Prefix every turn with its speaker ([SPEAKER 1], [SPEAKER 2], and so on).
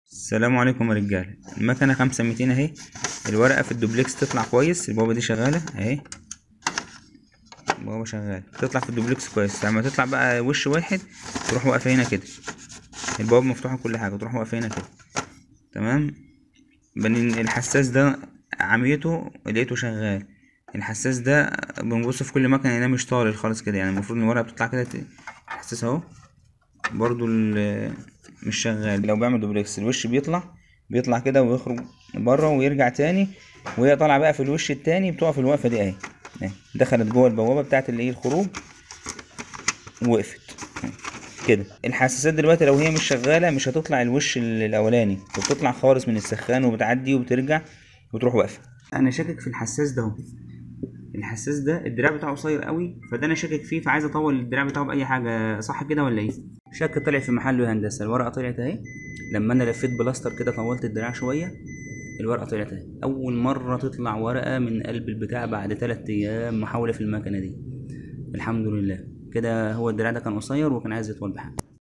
[SPEAKER 1] السلام عليكم يا رجاله المكنه خمسة ميتين اهي الورقه في الدوبلكس تطلع كويس البوابه دي شغاله اهي البوابه شغاله تطلع في الدوبلكس كويس لما تطلع بقى وش واحد تروح واقفه هنا كده البوابه مفتوحه كل حاجه تروح واقفه هنا كده تمام بنين الحساس ده عميته لقيته شغال الحساس ده بنبص في كل مكنه هنا مش طالع خالص كده يعني المفروض ان الورقه بتطلع كده ت- الحساس اهو برضو ال- مش شغال لو بعمل دوبلكس الوش بيطلع بيطلع كده ويخرج بره ويرجع تاني وهي طالعه بقى في الوش التاني بتقف الوقفه دي اهي اهي. دخلت جوه البوابه بتاعت اللي هي الخروج وقفت اهي. كده الحساسات دلوقتي لو هي مش شغاله مش هتطلع الوش ال- الاولاني بتطلع خالص من السخان وبتعدي وبترجع وتروح واقفه انا شاكك في الحساس ده اهو الحساس ده الدراع بتاعه قصير قوي فده انا شاكك فيه فعايز اطول الدراع بتاعه باي حاجه صح كده ولا ايه شك طلع في محله يا هندسه الورقه طلعت اهي لما انا لفيت بلاستر كده طولت الدراع شويه الورقه طلعت اهي اول مره تطلع ورقه من قلب البتاع بعد 3 ايام محاوله في المكنه دي الحمد لله كده هو الدراع ده كان قصير وكان عايز يطول بحاجه